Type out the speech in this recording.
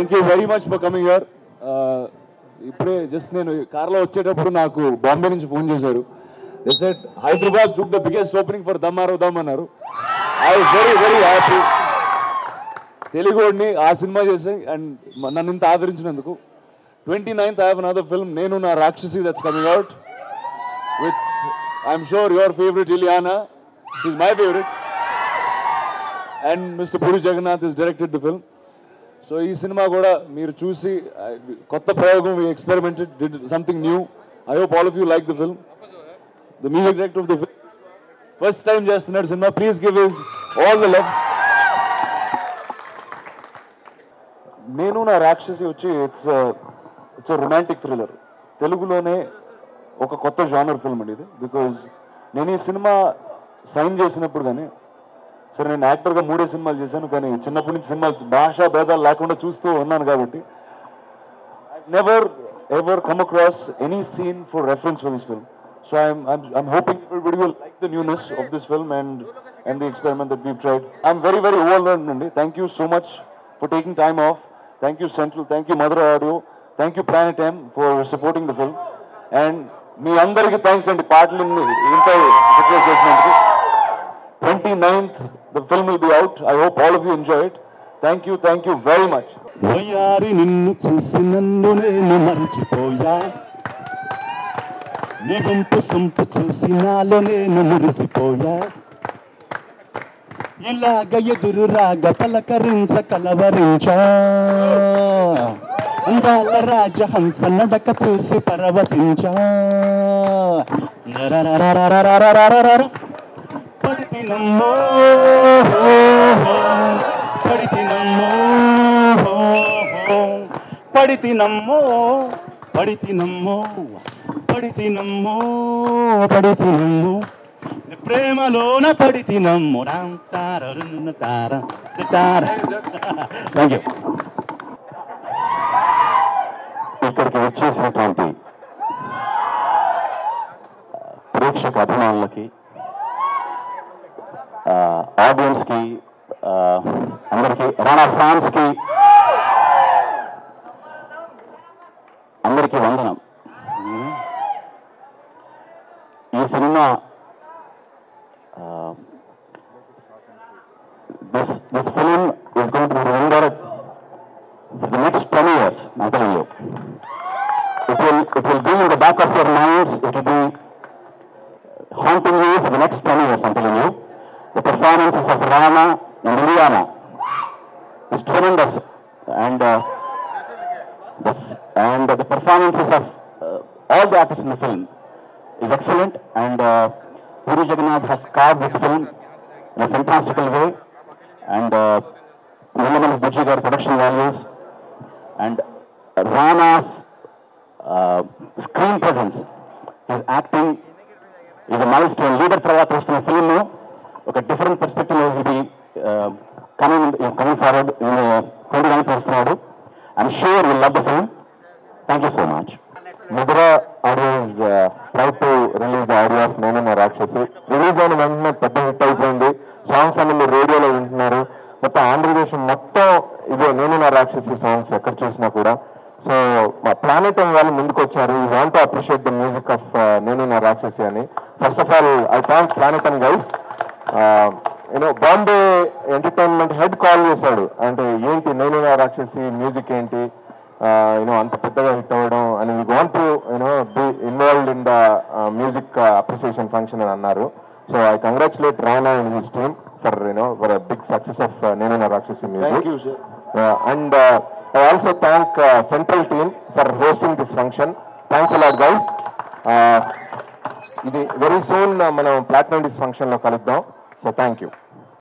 Thank you very much for coming here ఇప్పుడే just నేను కార్లో వచ్చేటప్పుడు నాకు బాంబే నుంచి ఫోన్ చేశారు set Hyderabad took the biggest opening for దమ్ ఆరో దమ్ అన్నారు ఐ వెరీ వెరీ హ్యాపీ తెలుగుని ఆ సినిమా చేసి అండ్ నన్ను ఇంత ఆదరించినందుకు twenty ninth I have another film Nenu Naa Rakshasi that's coming out with I'm sure your favourite Ileana is my favourite and mister Puri Jagannath is directed the film so ఈ సినిమా కూడా మీరు చూసి ఆ, కొత్త ప్రయోగం experimented did something new I hope all of you like the film the music director of the film first time చేస్తున్నాడు సినిమా please give is all the love Nenu Naa రాక్షసి వచ్చి ఇట్స్ ఇట్స్ రొమాంటిక్ థ్రిల్లర్ తెలుగులోనే ఒక కొత్త జానర్ ఫిల్మ్ అండి ఇది because నేను ఈ సినిమా సైన్ చేసినప్పుడు కానీ సరే నేను యాక్టర్గా మూడే సినిమాలు చేశాను కానీ చిన్నప్పటి నుంచి సినిమాలు భాషా భేదాలు లేకుండా చూస్తూ ఉన్నాను కాబట్టి never ever come across any scene for reference for this film so I'm I'm hoping everybody will like the newness of this film and and the experiment that we've tried. I'm very very overwhelmed అండి thank you so much for taking time off thank you central thank you Madhura audio thank you planet M for supporting the film and మీ అందరికీ thanks అండి పాటలు ఇంత success చేసినందుకు twenty ninth the film will be out I hope all of you enjoy it thank you thank you very much వయారి నిన్ను చూసి నన్ను నేను మరచిపోయా నీ గుంపు సొంపు చూసి నాలో నేను మురిసిపోయా ఇలాగ ఎదురు రాగ పలకరించ కలవరించా అందాల రాజహంస నడక చూసి పరవశించా నరరరరరరరరరరర. పడితినమ్మో పడితినమ్మో పడితినమ్మో పడితినమ్మో పడితినమ్మో పడితినమ్మో ప్రేమలోన పడితినమ్మో రామ్ తార రున్న తార తార థ్యాంక్ యూ ఇక్కడికి వచ్చేసినటువంటి ప్రేక్షక అభిమానులకి ఆడియన్స్ కి ఆ, అందరికీ రాణా ఫ్యాన్స్ కి అందరికీ వందనం ఈ సినిమా this this film is going to be remembered for the next 10 years, I'm telling you. It will, it will be in the back of your minds, it will be haunting you for the next 10 years, I'm telling you. The performances of Rama and Liliana is tremendous. And, uh, the, and the performances of uh, all the artists in the film is excellent. And uh, Puri Jagannath has carved this film in a fantastical way. And uh, Nilaman Bujji gaరి production values and Rana's uh, screen presence, his acting is a milestone. Leader తర్వాత వస్తున్న film ఒక different perspective will be coming coming forward twenty ninth వస్తున్నాడు I'm sure will love the film thank you so much Madhura audio is proud to release the audio of Nenu Naa రాక్షసి release అయిన వెంటనే పెద్ద hit అయిపోయింది songs అన్ని మీరు రేడియోలో వింటున్నారు మొత్తం ఆంధ్రదేశం మొత్తం ఇదే నేను నా రాక్షసి సాంగ్స్ ఎక్కడ చూసినా కూడా సో మా ప్లానెట్ వాళ్ళు ముందుకు వచ్చారు ఈ want appreciate the music of Nenu Naa Rakshasi అని first of all I thank planet and guys you know Bombay entertainment head call చేశాడు అంటే ఏంటి నేను నా రాక్షసి మ్యూజిక్ ఏంటి యూనో అంత పెద్దగా హిట్ అవ్వడం అని we want to you know be involved in the music appreciation function అని అన్నారు so I congratulate Rana and his team for you know for big success of Nenu Naa Rakshasi thank music you sir and I also thank central team for hosting this function thanks a lot guys ఇది very soon మనం platinum disc ఫంక్షన్లో కలుద్దాం so thank you